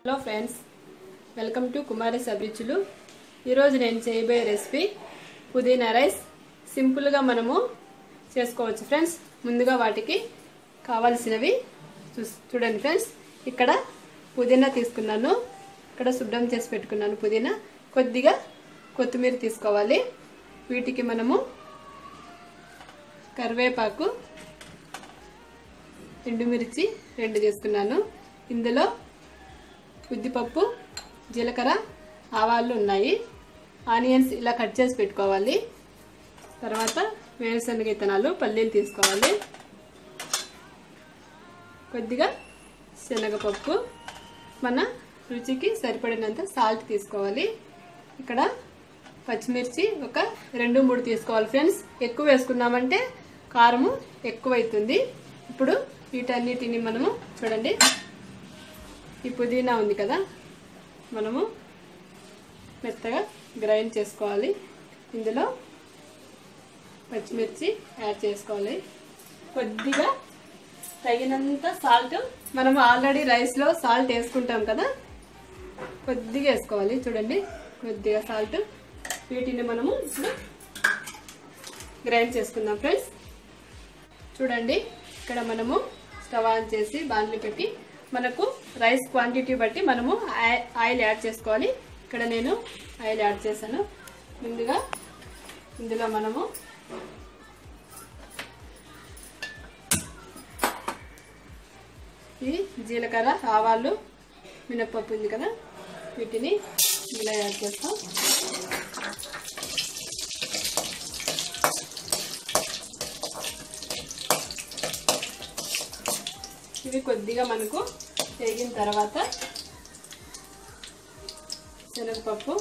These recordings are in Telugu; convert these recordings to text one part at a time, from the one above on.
hello friends welcome to Kumari అభిరుచులు ఈరోజు నేను చేయబోయే రెసిపీ పుదీనా రైస్ సింపుల్గా మనము చేసుకోవచ్చు ఫ్రెండ్స్ ముందుగా వాటికి కావాల్సినవి చూ- చూడండి ఫ్రెండ్స్ ఇక్కడ పుదీనా తీసుకున్నాను ఇక్కడ శుభ్రం చేసి పెట్టుకున్నాను పుదీనా కొద్దిగా కొత్తిమీర తీసుకోవాలి వీటికి మనము కరివేపాకు ఎండుమిర్చి రెండు తీసుకున్నాను ఇందులో ఉద్దిపప్పు జీలకర్ర ఆవాలు ఉన్నాయి ఆనియన్స్ ఇలా కట్ చేసి పెట్టుకోవాలి తర్వాత వేరుశనగ విత్తనాలు పల్లీలు తీసుకోవాలి కొద్దిగా శనగపప్పు మన రుచికి సరిపడినంత సాల్ట్ తీసుకోవాలి ఇక్కడ పచ్చిమిర్చి ఒక రెండు మూడు తీసుకోవాలి ఫ్రెండ్స్ ఎక్కువ వేసుకున్నామంటే కారము ఎక్కువ అవుతుంది ఇప్పుడు వీటన్నిటిని మనము చూడండి ఈ పుదీనా ఉంది కదా మనము మెత్తగా గ్రైండ్ చేసుకోవాలి ఇందులో పచ్చిమిర్చి యాడ్ చేసుకోవాలి కొద్దిగా తగినంత సాల్ట్ మనము ఆల్రెడీ రైస్లో సాల్ట్ వేసుకుంటాం కదా కొద్దిగా వేసుకోవాలి చూడండి కొద్దిగా సాల్ట్ వీటిని మనము ఇప్పుడు గ్రైండ్ చేసుకుందాం ఫ్రెండ్స్ చూడండి ఇక్కడ మనము స్టవ్ ఆన్ చేసి బాండ్లు పెట్టి మనకు రైస్ క్వాంటిటీ బట్టి మనము ఆయి- ఆయిల్ యాడ్ చేసుకోవాలి ఇక్కడ నేను ఆయిల్ యాడ్ చేశాను ముందుగా ఇందులో మనము ఈ జీలకర్ర ఆవాలు మినప్పప్పు ఉంది కదా వీటిని ఇలా యాడ్ చేస్తాం ఇవి కొద్దిగా మనకు వేగిన తర్వాత శనగపప్పు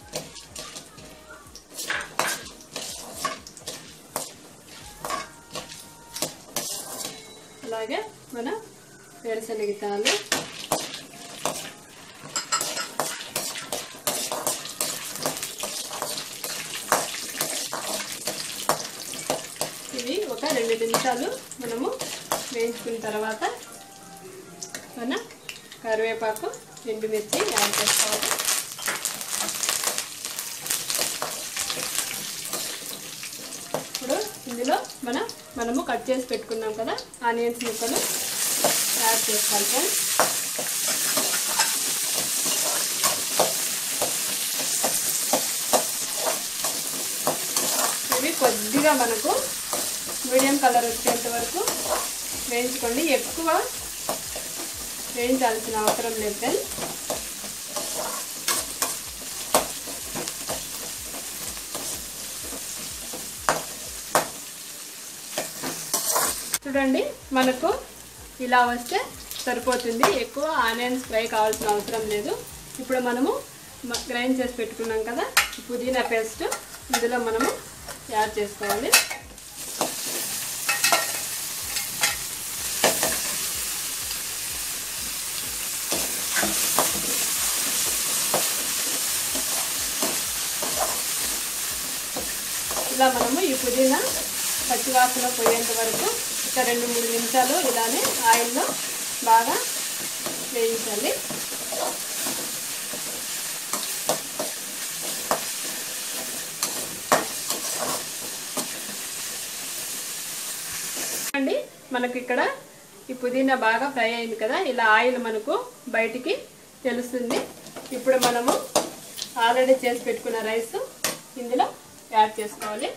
అలాగే మన వేరుశనగ విత్తనాలు ఇవి ఒక రెండు నిమిషాలు మనము వేయించుకున్న తర్వాత మన కరివేపాకు ఎండుమిర్చి యాడ్ చేసుకోవాలి ఇప్పుడు ఇందులో మన మనము కట్ చేసి పెట్టుకున్నాం కదా ఆనియన్స్ ముక్కలు యాడ్ చేసుకోవాలి ఫ్రెండ్స్ ఇవి కొద్దిగా మనకు మీడియం కలర్ వచ్చేంత వరకు వేయించుకోండి ఎక్కువ వేయించాల్సిన అవసరం లేదు ఫ్రెండ్స్ చూడండి మనకు ఇలా వస్తే సరిపోతుంది ఎక్కువ ఆనియన్స్ ఫ్రై కావాల్సిన అవసరం లేదు ఇప్పుడు మనము మ- గ్రైండ్ చేసి పెట్టుకున్నాం కదా ఈ పుదీనా పేస్ట్ ఇందులో మనము యాడ్ చేసుకోవాలి ఇలా మనము ఈ పుదీనా పచ్చివాసన పోయేంత వరకు ఒక రెండు మూడు నిమిషాలు ఇలానే ఆయిల్లో బాగా వేయించాలి అండి మనకి ఇక్కడ ఈ పుదీనా బాగా ఫ్రై అయింది కదా ఇలా ఆయిల్ మనకు బయటికి తెలుస్తుంది ఇప్పుడు మనము ఆల్రెడీ చేసి పెట్టుకున్న రైస్ ఇందులో యాడ్ చేసుకోవాలి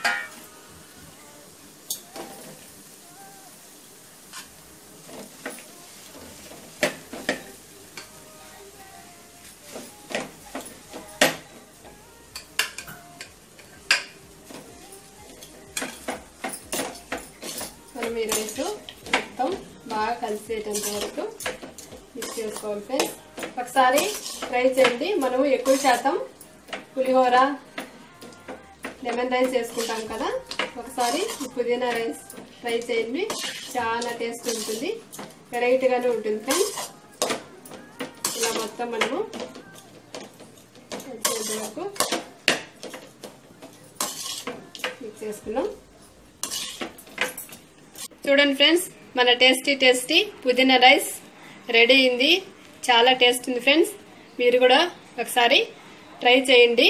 మనం ఈ రైస్ మొత్తం బాగా కలిసేటంత వరకు మిక్స్ చేసుకోవాలి ఫ్రెండ్స్ ఒకసారి ట్రై చేయండి మనము ఎక్కువ శాతం పులిహోర లెమన్ రైస్ చేసుకుంటాం కదా ఒకసారి ఈ పుదీనా రైస్ ట్రై చేయండి చాలా టేస్ట్ ఉంటుంది వెరైటీగానే ఉంటుంది ఫ్రెండ్స్ ఇలా మొత్తం మనము వచ్చేంత వరకు మిక్స్ చేసుకున్నాం చూడండి ఫ్రెండ్స్ మన టేస్టీ టేస్టీ పుదీనా రైస్ రెడీ అయింది చాలా టేస్ట్ ఉంది ఫ్రెండ్స్ మీరు కూడా ఒకసారి ట్రై చేయండి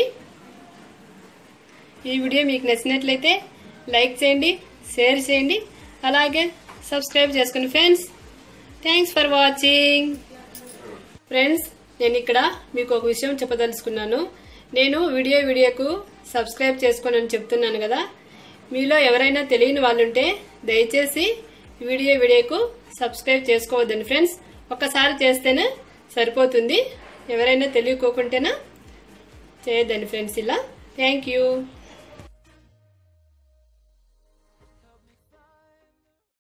ఈ వీడియో మీకు నచ్చినట్లయితే లైక్ చేయండి షేర్ చేయండి అలాగే సబ్స్క్రైబ్ చేసుకోండి friends thanks for watching friends నేను ఇక్కడ మీకు ఒక విషయం చెప్పదలుచుకున్నాను నేను వీడియో వీడియోకు సబ్స్క్రైబ్ చేసుకోనని అని చెప్తున్నాను కదా మీలో ఎవరైనా తెలియని వాళ్ళుంటే దయచేసి వీడియో వీడియోకు సబ్స్క్రైబ్ చేసుకోవద్దండి ఫ్రెండ్స్ ఒక్కసారి చేస్తేనే సరిపోతుంది ఎవరైనా తెలియకోకుంటేనా చేయొద్దండి ఫ్రెండ్స్ ఇలా థ్యాంక్ యూ